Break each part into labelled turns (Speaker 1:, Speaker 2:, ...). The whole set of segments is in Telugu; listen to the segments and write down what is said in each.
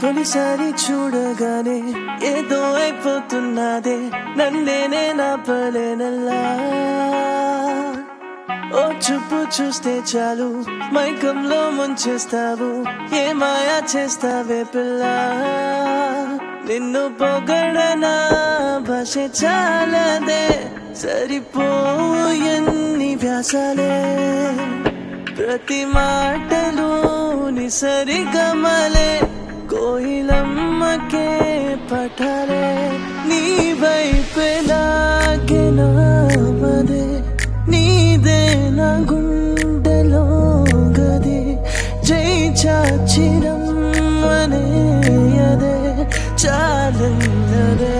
Speaker 1: తొలిసారి చూడగానే ఏదో అయిపోతున్నదే నన్నేనే నాపలేనల్లా ఓ చూపు చూస్తే చాలు మైకంలో ముంచేస్తావు ఏ మాయా చేస్తావే పిల్ల నిన్ను పొగడనా భాష చాలదే సరిపోవు ఎన్ని వ్యాసాలే ప్రతి మాటలు నిసరిగమలే కోయిలమ్మకే పఠాలే నీ వైపెలాగే నామదే నీదే నా గుండెలో గది జై చాచిరమ్మనే అదే చాలన్నదే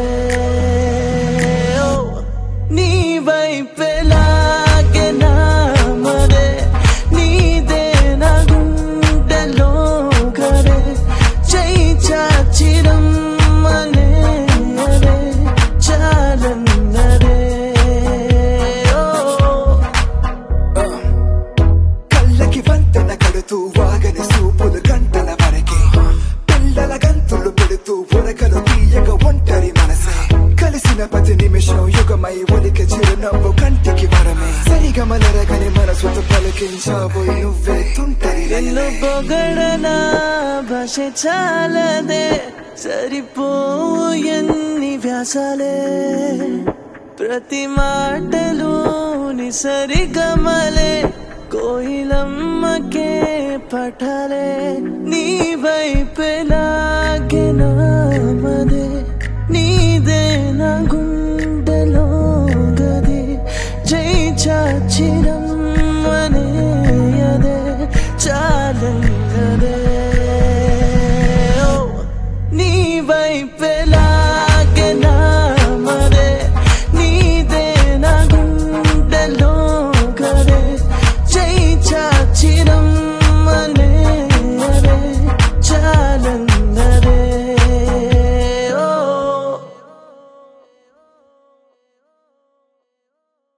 Speaker 1: ఓ నీ వైపెలాగే నామదే నీదే నా గుండెలో గదే జై చాచిరమ్మనే అదే చాలన్నదే ఓ
Speaker 2: కళ్ళకి వంతెన కడుతూ వాగని సూపులు గంటల వరకే పిల్లల గంతులు పెడుతూ ఉరకలు తీయక ఒంటరి మనసే కలిసిన ప్రతి నిమిషం యుగమై ఒలిక చిరునవ్వు కంటికి వరమే సరిగమలరగని మనసుతో పలికించాబోయి నువ్వే తుంటరి
Speaker 1: నిన్ను
Speaker 2: రైలే.
Speaker 1: పొగడనా భాష చాలదే సరిపోవు ఎన్ని వ్యాసాలే ప్రతి మాటలు నిసరిగమలే కోయిలమ్మకే పఠాలే నీ వైపెలాగే నామదే నీదే నా గుండె